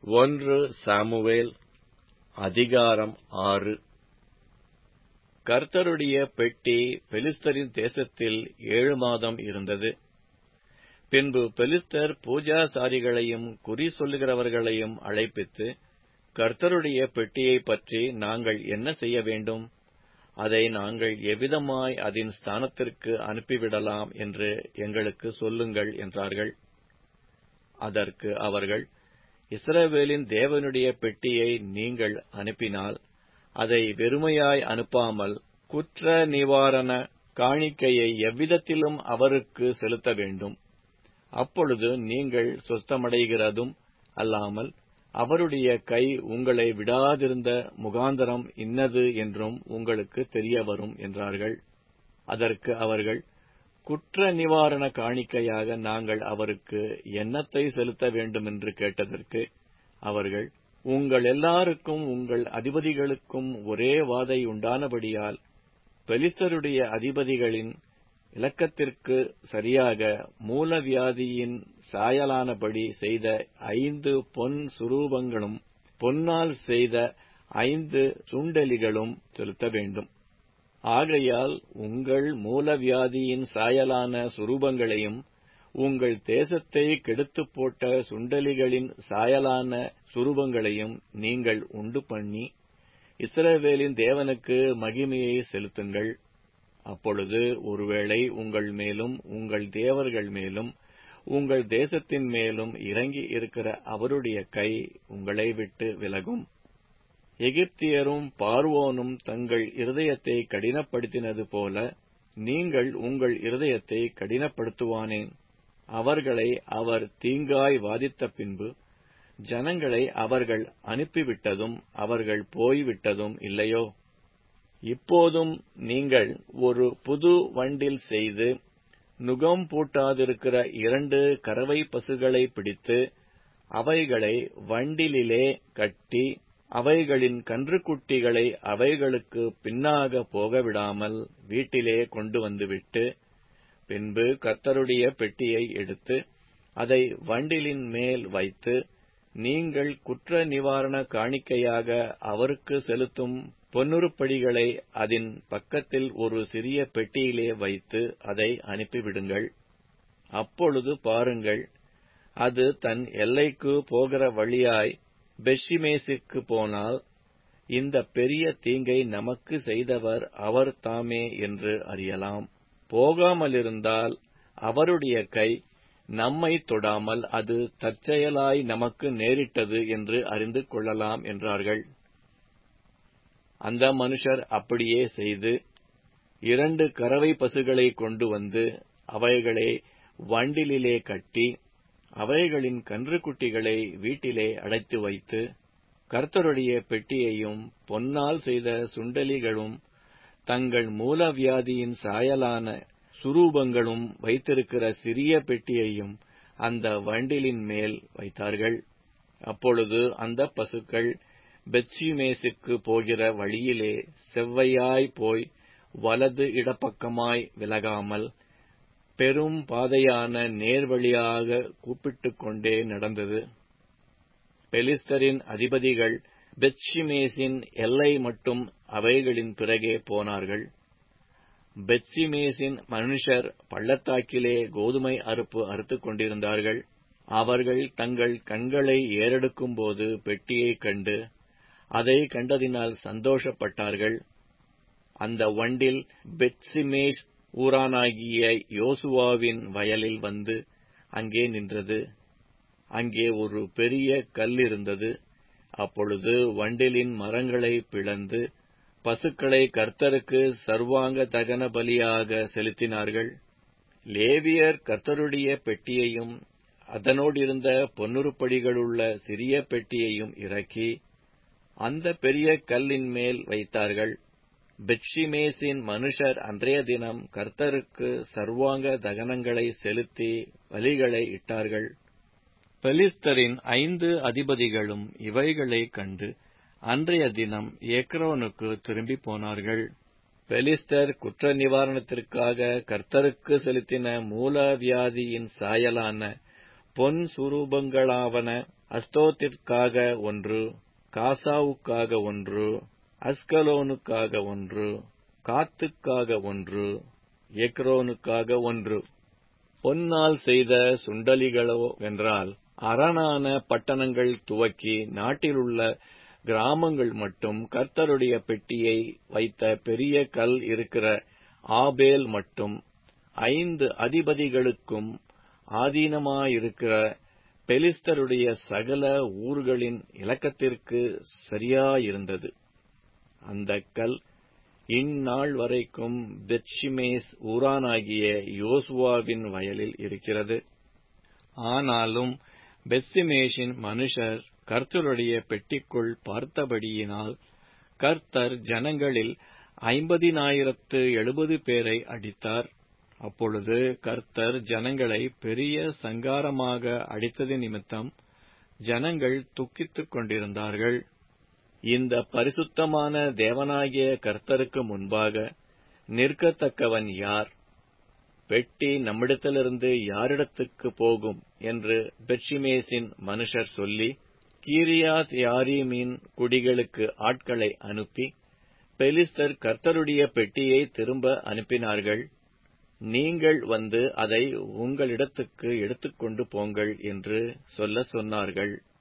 ஒன்று சாமுவேல் அதிகாரம் ஆறு கர்த்தருடைய பெட்டி பெலிஸ்தரின் தேசத்தில் ஏழு மாதம் இருந்தது பின்பு பெலிஸ்தர் பூஜாசாரிகளையும் குறி சொல்லுகிறவர்களையும் அழைப்பித்து கர்த்தருடைய பெட்டியைப் பற்றி நாங்கள் என்ன செய்ய வேண்டும் அதை நாங்கள் எவ்விதமாய் அதன் ஸ்தானத்திற்கு அனுப்பிவிடலாம் என்று எங்களுக்கு சொல்லுங்கள் என்றார்கள் அதற்கு அவர்கள் இஸ்ரவேலின் தேவனுடைய பெட்டியை நீங்கள் அனுப்பினால் அதை வெறுமையாய் அனுப்பாமல் குற்ற நிவாரண காணிக்கையை எவ்விதத்திலும் அவருக்கு செலுத்த வேண்டும் அப்பொழுது நீங்கள் சொஸ்தமடைகிறதும் அல்லாமல் அவருடைய கை உங்களை விடாதிருந்த முகாந்தரம் இன்னது என்றும் உங்களுக்கு தெரிய வரும் என்றார்கள் அதற்கு அவர்கள் குற்ற நிவாரண காணிக்கையாக நாங்கள் அவருக்கு என்னத்தை செலுத்த வேண்டுமென்று கேட்டதற்கு அவர்கள் உங்கள் எல்லாருக்கும் உங்கள் அதிபதிகளுக்கும் ஒரே வாதை உண்டானபடியால் பெலிஸ்தருடைய அதிபதிகளின் இலக்கத்திற்கு சரியாக மூலவியாதியின் சாயலானபடி செய்த ஐந்து பொன் சுரூபங்களும் பொன்னால் செய்த ஐந்து சுண்டலிகளும் செலுத்த வேண்டும் ஆகையால் உங்கள் மூலவியாதியின் சாயலான சுரூபங்களையும் உங்கள் தேசத்தை கெடுத்துப் போட்ட சுண்டலிகளின் சாயலான சுரூபங்களையும் நீங்கள் உண்டு பண்ணி இஸ்ரவேலின் தேவனுக்கு மகிமையை செலுத்துங்கள் அப்பொழுது ஒருவேளை உங்கள் மேலும் உங்கள் தேவர்கள் மேலும் உங்கள் தேசத்தின் மேலும் இறங்கி இருக்கிற அவருடைய கை உங்களை விட்டு விலகும் எகிப்தியரும் பார்வோனும் தங்கள் இருதயத்தை கடினப்படுத்தினது போல நீங்கள் உங்கள் இருதயத்தை கடினப்படுத்துவானேன் அவர்களை அவர் தீங்காய் வாதித்த பின்பு ஜனங்களை அவர்கள் அனுப்பிவிட்டதும் அவர்கள் போய்விட்டதும் இல்லையோ இப்போதும் நீங்கள் ஒரு புது வண்டில் செய்து நுகம் பூட்டாதிருக்கிற இரண்டு கறவை பசுகளை பிடித்து அவைகளை வண்டிலிலே கட்டி அவைகளின் கன்றுக்குட்டிகளை அவைகளுக்கு பின்னாக போகவிடாமல் வீட்டிலே கொண்டு வந்துவிட்டு பின்பு கர்த்தருடைய பெட்டியை எடுத்து அதை வண்டிலின் மேல் வைத்து நீங்கள் குற்ற நிவாரண காணிக்கையாக அவருக்கு செலுத்தும் பொன்னுருப்படிகளை அதன் பக்கத்தில் ஒரு சிறிய பெட்டியிலே வைத்து அதை அனுப்பிவிடுங்கள் அப்பொழுது பாருங்கள் அது தன் எல்லைக்கு போகிற வழியாய் பெஷிமேசுக்கு போனால் இந்த பெரிய தீங்கை நமக்கு செய்தவர் அவர் தாமே என்று அறியலாம் போகாமலிருந்தால் அவருடைய கை நம்மை தொடாமல் அது தற்செயலாய் நமக்கு நேரிட்டது என்று அறிந்து கொள்ளலாம் என்றார்கள் அந்த மனுஷர் அப்படியே செய்து இரண்டு கறவை பசுகளை கொண்டு வந்து அவைகளை வண்டிலே கட்டி அவைகளின் கன்றுக்குட்டிகளை வீட்டிலே அடைத்து வைத்து கர்த்தருடைய பெட்டியையும் பொன்னால் செய்த சுண்டலிகளும் தங்கள் மூலவியாதியின் சாயலான சுரூபங்களும் வைத்திருக்கிற சிறிய பெட்டியையும் அந்த வண்டிலின் மேல் வைத்தார்கள் அப்பொழுது அந்த பசுக்கள் பெத்ஷிமேசுக்கு போகிற வழியிலே செவ்வையாய் போய் வலது இடப்பக்கமாய் விலகாமல் பெரும் பாதையான நேர்வழியாக கூப்பிட்டுக் கொண்டே நடந்தது பெலிஸ்தரின் அதிபதிகள் பெத்ஷிமேசின் எல்லை மட்டும் அவைகளின் பிறகே போனார்கள் பெத்சிமேசின் மனுஷர் பள்ளத்தாக்கிலே கோதுமை அறுப்பு அறுத்துக் கொண்டிருந்தார்கள் அவர்கள் தங்கள் கண்களை ஏறெடுக்கும்போது பெட்டியைக் கண்டு அதை கண்டதினால் சந்தோஷப்பட்டார்கள் அந்த வண்டில் பெத்சிமேஷ் ஊரானாகிய யோசுவாவின் வயலில் வந்து அங்கே நின்றது அங்கே ஒரு பெரிய கல் இருந்தது அப்பொழுது வண்டிலின் மரங்களை பிளந்து பசுக்களை கர்த்தருக்கு சர்வாங்க தகன பலியாக செலுத்தினார்கள் லேவியர் கர்த்தருடைய பெட்டியையும் அதனோடிருந்த பொன்னுருப்படிகளுள்ள சிறிய பெட்டியையும் இறக்கி அந்த பெரிய கல்லின் மேல் வைத்தார்கள் பெட்ஷிமேசின் மனுஷர் அன்றைய தினம் கர்த்தருக்கு சர்வாங்க தகனங்களை செலுத்தி பலிகளை இட்டார்கள் பெலிஸ்தரின் ஐந்து அதிபதிகளும் இவைகளைக் கண்டு அன்றைய தினம் எக்ரோனுக்கு திரும்பி போனார்கள் பெலிஸ்தர் குற்ற நிவாரணத்திற்காக கர்த்தருக்கு செலுத்தின மூலவியாதியின் சாயலான பொன் சுரூபங்களாவன அஸ்தோத்திற்காக ஒன்று காசாவுக்காக ஒன்று அஸ்கலோனுக்காக ஒன்று காத்துக்காக ஒன்று எக்ரோனுக்காக ஒன்று பொன்னால் செய்த சுண்டலிகளோ என்றால் அரணான பட்டணங்கள் துவக்கி நாட்டிலுள்ள கிராமங்கள் மட்டும் கர்த்தருடைய பெட்டியை வைத்த பெரிய கல் இருக்கிற ஆபேல் மட்டும் ஐந்து அதிபதிகளுக்கும் ஆதீனமாயிருக்கிற பெலிஸ்தருடைய சகல ஊர்களின் இலக்கத்திற்கு சரியாயிருந்தது அந்த கல் இந்நாள் வரைக்கும் பெத்ஷிமேஸ் ஊரானாகிய யோசுவாவின் வயலில் இருக்கிறது ஆனாலும் பெத்சிமேஷின் மனுஷர் கர்த்தருடைய பெட்டிக்குள் பார்த்தபடியினால் கர்த்தர் ஜனங்களில் ஐம்பதினாயிரத்து எழுபது பேரை அடித்தார் அப்பொழுது கர்த்தர் ஜனங்களை பெரிய சங்காரமாக அடித்தது நிமித்தம் ஜனங்கள் துக்கித்துக் கொண்டிருந்தார்கள் இந்த பரிசுத்தமான தேவனாகிய கர்த்தருக்கு முன்பாக நிற்கத்தக்கவன் யார் பெட்டி நம்மிடத்திலிருந்து யாரிடத்துக்கு போகும் என்று பெட்சிமேசின் மனுஷர் சொல்லி கீரியாத் யாரீமின் குடிகளுக்கு ஆட்களை அனுப்பி பெலிஸ்தர் கர்த்தருடைய பெட்டியை திரும்ப அனுப்பினார்கள் நீங்கள் வந்து அதை உங்களிடத்துக்கு எடுத்துக்கொண்டு போங்கள் என்று சொல்ல சொன்னார்கள்